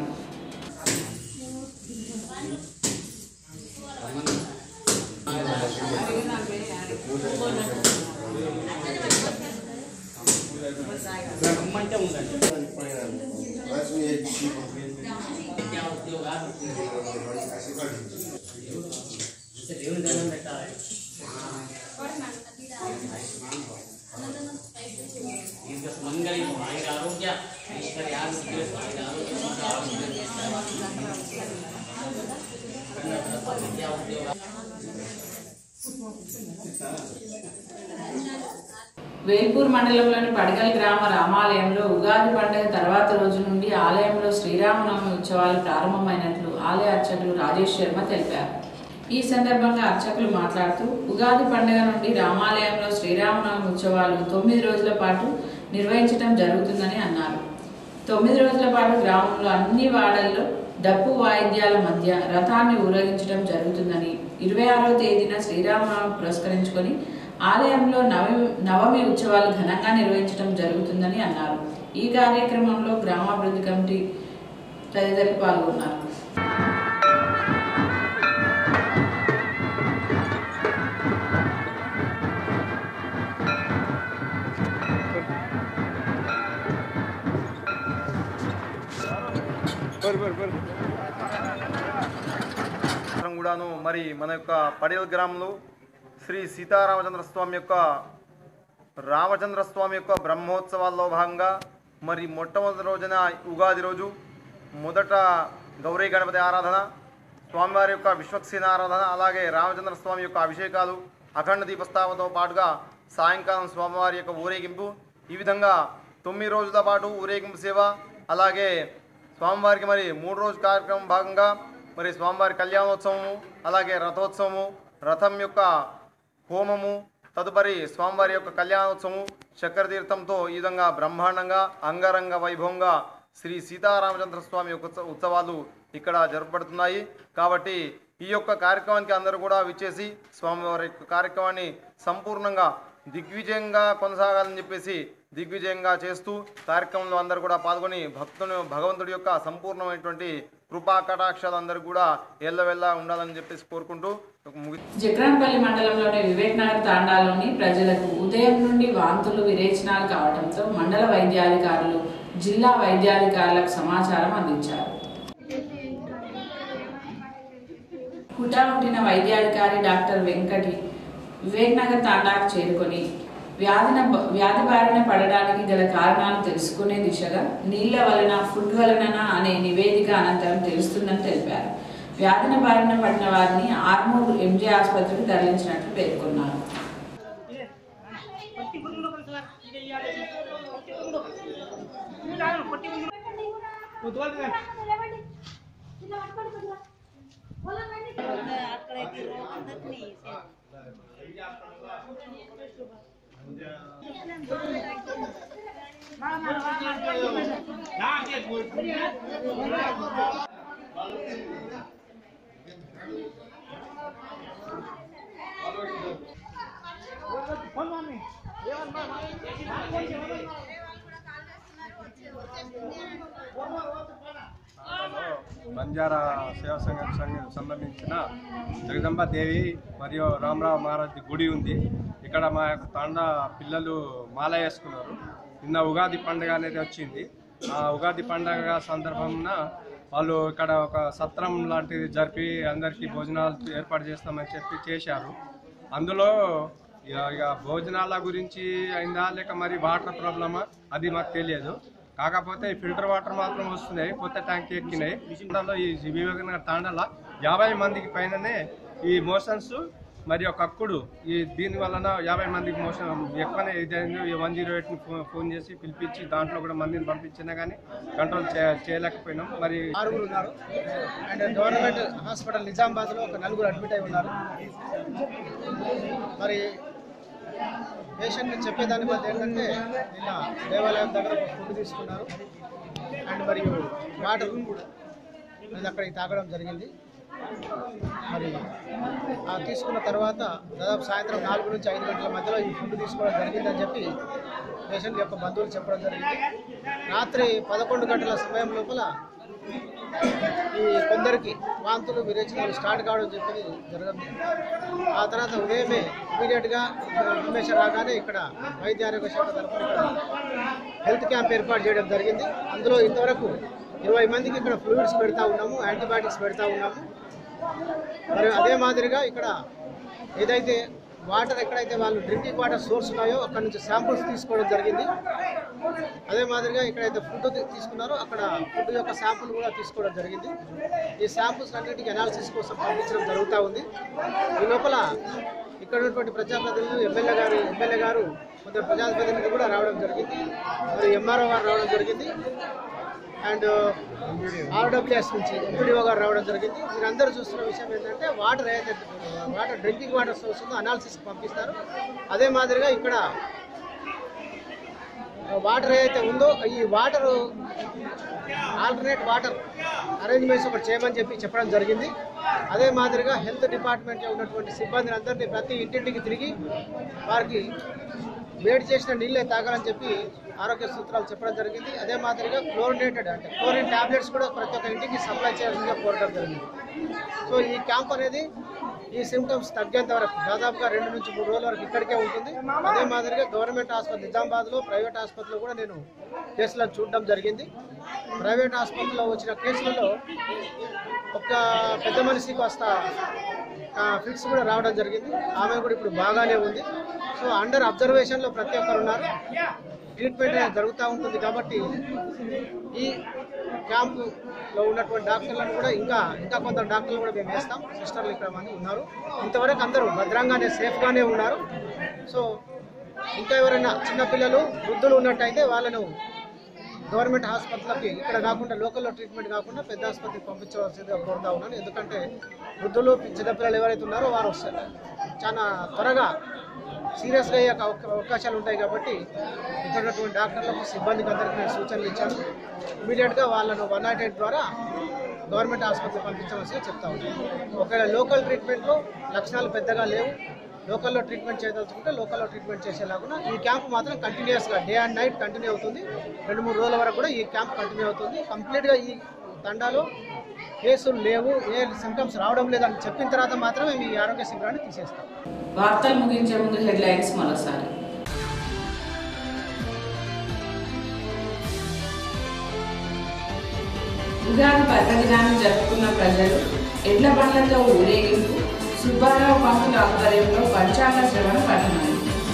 వేల్పూర్ మండలంలోని పడగల్ గ్రామ రామాలయంలో ఉగాది పండుగ తర్వాత రోజు నుండి ఆలయంలో శ్రీరామనవమి ఉత్సవాలు ప్రారంభమైనట్లు ఆలయ అర్చకులు రాజేష్ శర్మ తెలిపారు ఈ సందర్భంగా అర్చకులు మాట్లాడుతూ ఉగాది పండుగ నుండి రామాలయంలో శ్రీరామనవమి ఉత్సవాలు తొమ్మిది రోజుల పాటు నిర్వహించడం జరుగుతుందని అన్నారు తొమ్మిది రోజుల పాటు గ్రామంలో అన్ని వాడల్లో డప్పు వాయిద్యాల మధ్య రథాన్ని ఊరేగించడం జరుగుతుందని ఇరవై ఆరో తేదీన శ్రీరామనవమి పురస్కరించుకొని ఆలయంలో నవమి నవమి ఉత్సవాలు ఘనంగా నిర్వహించడం జరుగుతుందని అన్నారు ఈ కార్యక్రమంలో గ్రామాభివృద్ధి కమిటీ తదితరులు పాల్గొన్నారు సంవత్సరం కూడాను మరి మన యొక్క పడేల్ గ్రామంలో శ్రీ సీతారామచంద్ర స్వామి యొక్క రామచంద్ర స్వామి యొక్క బ్రహ్మోత్సవాల్లో భాగంగా మరి మొట్టమొదటి రోజున ఉగాది రోజు మొదట గౌరీ గణపతి ఆరాధన స్వామివారి యొక్క విశ్వక్సేన ఆరాధన అలాగే రామచంద్ర స్వామి యొక్క అభిషేకాలు అఖండ దీపస్థాపనతో పాటుగా సాయంకాలం స్వామివారి యొక్క ఊరేగింపు ఈ విధంగా తొమ్మిది రోజుల పాటు ఊరేగింపు సేవ అలాగే స్వామివారికి మరి మూడు రోజు కార్యక్రమం భాగంగా మరి స్వామివారి కళ్యాణోత్సవము అలాగే రథోత్సవము రథం యొక్క హోమము తదుపరి స్వామివారి యొక్క కళ్యాణోత్సవము చక్ర తీర్థంతో ఈ విధంగా బ్రహ్మాండంగా అంగరంగ వైభవంగా శ్రీ సీతారామచంద్ర స్వామి యొక్క ఉత్స- ఉత్సవాలు ఇక్కడ జరపబడుతున్నాయి కాబట్టి ఈ యొక్క కార్యక్రమానికి అందరూ కూడా విచ్చేసి స్వామివారి యొక్క కార్యక్రమాన్ని సంపూర్ణంగా దిగ్విజయంగా కొనసాగాలని చెప్పేసి దిగ్విజయంగా చేస్తూ కార్యక్రమంలో అందరూ కూడా పాల్గొని భక్తుని భగవంతుడి యొక్క సంపూర్ణమైనటువంటి కృపా కటాక్షాలు అందరూ కూడా ఎల్లవెల్లా ఉండాలని చెప్పేసి కోరుకుంటూ ముగి జక్రాన్పల్లి మండలంలోని వివేక్ నగర్ తాండాలోని ప్రజలకు ఉదయం నుండి వాంతులు విరేచనాలు కావడంతో మండల వైద్యాధికారులు జిల్లా వైద్యాధికారులకు సమాచారం అందించారు హుటా ఉంటిన వైద్యాధికారి డాక్టర్ వెంకటి వివేక్ నగర్ తాండాకు చేరుకొని వ్యాధిన వ్యాధి బారిన పడడానికి గల కారణాలు తెలుసుకునే దిశగా నీళ్ల వలన ఫుడ్ వలన అనే నివేదిక అనంతరం తెలుస్తుందని తెలిపారు వ్యాధిన బారిన పడిన వారిని ఆర్మూర్ ఎంజే ఆసుపత్రికి తరలించినట్లు పేర్కొన్నారు బంజారా సేవా సంఘం సంఘం సంబంధించిన జగదంబ దేవి మరియు రామరావు మహారాజ్ గుడి ఉంది ఇక్కడ మా యొక్క తాండ పిల్లలు మాల వేసుకున్నారు నిన్న ఉగాది పండుగ అనేది వచ్చింది ఆ ఉగాది పండుగ సందర్భంన వాళ్ళు ఇక్కడ ఒక సత్రం లాంటిది జరిపి అందరికీ భోజనాలు ఏర్పాటు చేస్తామని చెప్పి చేశారు అందులో ఇక ఇక భోజనాల గురించి అయిందా లేక మరి వాటర్ ప్రాబ్లమా అది మాకు తెలియదు కాకపోతే ఈ ఫిల్టర్ వాటర్ మాత్రం వస్తున్నాయి కొత్త ట్యాంక్ ఎక్కినాయి విషయంలో ఈ వివేకనగర్ తాండాల యాభై మందికి పైననే ఈ మోషన్స్ మరియు కక్కుడు ఈ దీని వలన యాభై మందికి మోషన్ ఎక్కువనే ఇదైంది ఈ వన్ జీరో ఎయిట్ని ఫోన్ చేసి పిలిపించి దాంట్లో కూడా మందిని పంపించినా కానీ కంట్రోల్ చే చేయలేకపోయినాం మరి ఆరుగురు ఉన్నారు అండ్ గవర్నమెంట్ హాస్పిటల్ నిజామాబాద్లో ఒక నలుగురు అడ్మిట్ అయి ఉన్నారు మరి పేషెంట్ చెప్పేదాని బట్టి ఏంటంటే నిన్న దేవాలయం దగ్గర ఒక ఫుడ్ తీసుకున్నారు అండ్ మరియు వాటర్ అది అక్కడికి తాగడం జరిగింది మరి ఆ తీసుకున్న తర్వాత దాదాపు సాయంత్రం నాలుగు నుంచి ఐదు గంటల మధ్యలో ఈ ఫుడ్ తీసుకోవడం జరిగిందని చెప్పి పేషెంట్ యొక్క బంధువులు చెప్పడం జరిగింది రాత్రి పదకొండు గంటల సమయం లోపల ఈ కొందరికి వాంతులు విరేచనాలు స్టార్ట్ కావడం చెప్పి జరగదు ఆ తర్వాత ఉదయమే ఇమీడియట్గా ఇన్ఫర్మేషన్ రాగానే ఇక్కడ వైద్య ఆరోగ్య శాఖ తరఫున ఇక్కడ హెల్త్ క్యాంప్ ఏర్పాటు చేయడం జరిగింది అందులో ఇంతవరకు ఇరవై మందికి ఇక్కడ ఫ్లూయిడ్స్ పెడతా ఉన్నాము యాంటీబయాటిక్స్ పెడతా ఉన్నాము మరి అదే మాదిరిగా ఇక్కడ ఏదైతే వాటర్ ఎక్కడైతే వాళ్ళు డ్రింకింగ్ వాటర్ సోర్స్ ఉన్నాయో అక్కడ నుంచి శాంపుల్స్ తీసుకోవడం జరిగింది అదే మాదిరిగా ఎక్కడైతే ఫుడ్ తీసుకున్నారో అక్కడ ఫుడ్ యొక్క శాంపుల్ కూడా తీసుకోవడం జరిగింది ఈ శాంపుల్స్ అన్నిటికీ అనాలిసిస్ కోసం పంపించడం జరుగుతూ ఉంది ఈ లోపల ఇక్కడ ఉన్నటువంటి ప్రజాప్రతినిధులు ఎమ్మెల్యే గారు ఎమ్మెల్యే గారు కొందరు ప్రజాప్రతినిధులు కూడా రావడం జరిగింది మరి ఎంఆర్ఓ గారు రావడం జరిగింది అండ్ ఆర్డబ్ల్యూఎస్ నుంచి ఎంపీడీఓ గారు రావడం జరిగింది మీరందరూ చూస్తున్న విషయం ఏంటంటే వాటర్ ఏదైతే వాటర్ డ్రింకింగ్ వాటర్ సోర్స్ ఉందో అనాలిసిస్ పంపిస్తారు అదే మాదిరిగా ఇక్కడ వాటర్ ఏదైతే ఉందో ఈ వాటర్ ఆల్టర్నేట్ వాటర్ అరేంజ్మెంట్స్ ఒకటి చేయమని చెప్పి చెప్పడం జరిగింది అదే మాదిరిగా హెల్త్ డిపార్ట్మెంట్లో ఉన్నటువంటి సిబ్బందిని అందరినీ ప్రతి ఇంటింటికి తిరిగి వారికి వేడి చేసిన నీళ్ళే తాగాలని చెప్పి ఆరోగ్య సూత్రాలు చెప్పడం జరిగింది అదే మాదిరిగా క్లోరినేటెడ్ అంటే క్లోరిన్ టాబ్లెట్స్ కూడా ప్రతి ఒక్క ఇంటికి సప్లై చేయాల్సిందిగా కోరడం జరిగింది సో ఈ క్యాంప్ అనేది ఈ సిమ్టమ్స్ తగ్గేంత వరకు దాదాపుగా రెండు నుంచి మూడు రోజుల వరకు ఇక్కడికే ఉంటుంది అదే మాదిరిగా గవర్నమెంట్ ఆసుపత్రి నిజామాబాద్లో ప్రైవేట్ ఆసుపత్రిలో కూడా నేను కేసులను చూడడం జరిగింది ప్రైవేట్ ఆసుపత్రిలో వచ్చిన కేసులలో ఒక పెద్ద మనిషికి వస్తా ఫిట్స్ కూడా రావడం జరిగింది ఆమె కూడా ఇప్పుడు బాగానే ఉంది సో అండర్ అబ్జర్వేషన్లో ప్రతి ఒక్కరు ఉన్నారు ట్రీట్మెంట్ అనేది జరుగుతూ ఉంటుంది కాబట్టి ఈ క్యాంపులో ఉన్నటువంటి డాక్టర్లను కూడా ఇంకా ఇంకా కొంత డాక్టర్లు కూడా మేము వేస్తాం సిస్టర్లు ఇక్కడ మంది ఉన్నారు ఇంతవరకు అందరూ భద్రంగానే సేఫ్గానే ఉన్నారు సో ఇంకా ఎవరైనా చిన్నపిల్లలు వృద్ధులు ఉన్నట్టయితే వాళ్ళను గవర్నమెంట్ హాస్పిటల్కి ఇక్కడ కాకుండా లోకల్లో ట్రీట్మెంట్ కాకుండా పెద్ద ఆసుపత్రికి పంపించవలసిందిగా కోరుతా ఉన్నాను ఎందుకంటే వృద్ధులు చిన్నపిల్లలు ఎవరైతే ఉన్నారో వారు వస్తారు చాలా త్వరగా సీరియస్గా అయ్యే అవకా- అవకాశాలు ఉంటాయి కాబట్టి ఇక్కడ ఉన్నటువంటి డాక్టర్లకు సిబ్బందికి అందరికీ నేను సూచనలు ఇచ్చాను ఇమీడియట్గా వాళ్ళను వన్ నాట్ ఎయిట్ ద్వారా గవర్నమెంట్ ఆసుపత్రికి పంపించవలసిందిగా చెప్తా ఉన్నాను ఒకవేళ లోకల్ ట్రీట్మెంట్లో లక్షణాలు పెద్దగా లేవు లోకల్లో ట్రీట్మెంట్ చేయదలుచుకుంటే లోకల్లో ట్రీట్మెంట్ చేసేలాగా ఈ క్యాంప్ మాత్రం కంటిన్యూస్గా డే అండ్ నైట్ కంటిన్యూ అవుతుంది రెండు మూడు రోజుల వరకు కూడా ఈ క్యాంప్ కంటిన్యూ అవుతుంది కంప్లీట్గా ఈ తండాలో కేసులు లేవు ఏ సిమ్టమ్స్ రావడం లేదని చెప్పిన తర్వాత మాత్రమే మీ ఆరోగ్య శిబిరాన్ని తీసేస్తాం వార్తలు ముగించే ముందు హెడ్లైన్స్ మరోసారి ఉగాది పర్వదినాన్ని జరుపుకున్న ప్రజలు ఎడ్ల బండ్లతో ఊరేగింపు సుబ్బారావు పంతుల ఆధ్వర్యంలో పంచాంగ శ్రవణ పఠనం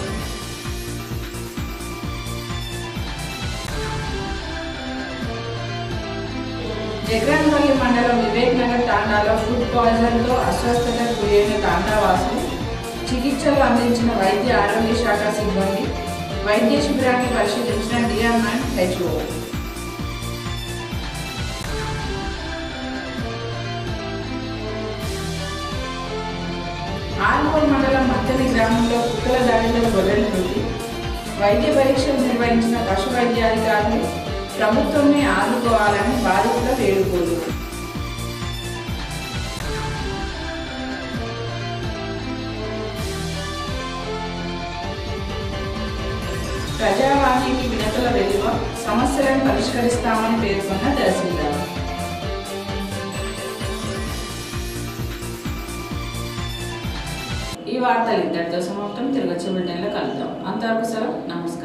జగన్పల్లి మండలం వివేక్ నగర్ తాండాలో ఫుడ్ పాయిజన్తో అస్వస్థతకు గురైన తాండావాసులు చికిత్సలు అందించిన వైద్య ఆరోగ్య శాఖ సిబ్బంది వైద్య శిబిరాన్ని పరిశీలించిన డిఎంఎన్ హెచ్ఓ ఆల్మూర్ మండలం మత్తని గ్రామంలో కుక్కల దాడిలో గొర్రెల మృతి వైద్య పరీక్షలు నిర్వహించిన పశు వైద్యాధికారులు ప్రభుత్వమే ఆదుకోవాలని బాధితుల వేడుకోలు ప్రజావాణికి వినతుల వెలువ సమస్యలను పరిష్కరిస్తామని పేర్కొన్న తహసీల్దార్ ఈ వార్తలు ఇంతటితో సమాప్తం తిరిగి వచ్చే బిల్డన్లో కలుద్దాం అంతవరకు సెలవు నమస్కారం